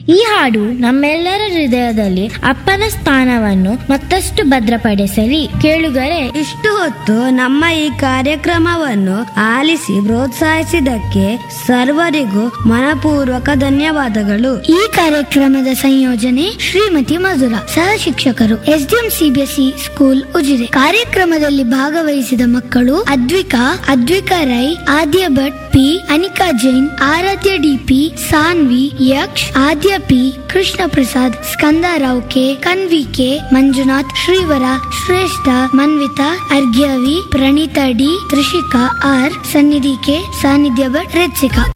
ಈ ಹಾಡು ನಮ್ಮೆಲ್ಲರ ಹೃದಯದಲ್ಲಿ ಅಪ್ಪನ ಸ್ಥಾನವನ್ನು ಮತ್ತಷ್ಟು ಭದ್ರಪಡಿಸಲಿ ಕೇಳುಗರೆ ಇಷ್ಟು ಹೊತ್ತು ನಮ್ಮ ಈ ಕಾರ್ಯಕ್ರಮವನ್ನು ಆಲಿಸಿ ಪ್ರೋತ್ಸಾಹಿಸಿದ್ದಕ್ಕೆ ಸರ್ವರಿಗೂ ಮನಪೂರ್ವಕ ಧನ್ಯವಾದಗಳು ಈ ಕಾರ್ಯಕ್ರಮದ ಸಂಯೋಜನೆ ಶ್ರೀಮತಿ ಮಧುರ ಸಹ ಶಿಕ್ಷಕರು ಎಸ್ಡಿಎಂ ಸಿಬಿಎಸ್ಇ ಸ್ಕೂಲ್ ಉಜಿರೆ ಕಾರ್ಯಕ್ರಮದಲ್ಲಿ ಭಾಗವಹಿಸಿದ ಮಕ್ಕಳು Advika Advika Rai Aadya Bhat P Anika Jain Aradhya DP Saanvi Yaksh Aadya P Krishna Prasad Skanda Rao K Kanvi K Manjunath Shrivara Shreshta Manvitha Arghyavi Praneetha D Trishika R Sannidhi K Saannidhya Bhat ರೆತ್ಸಿಕಾ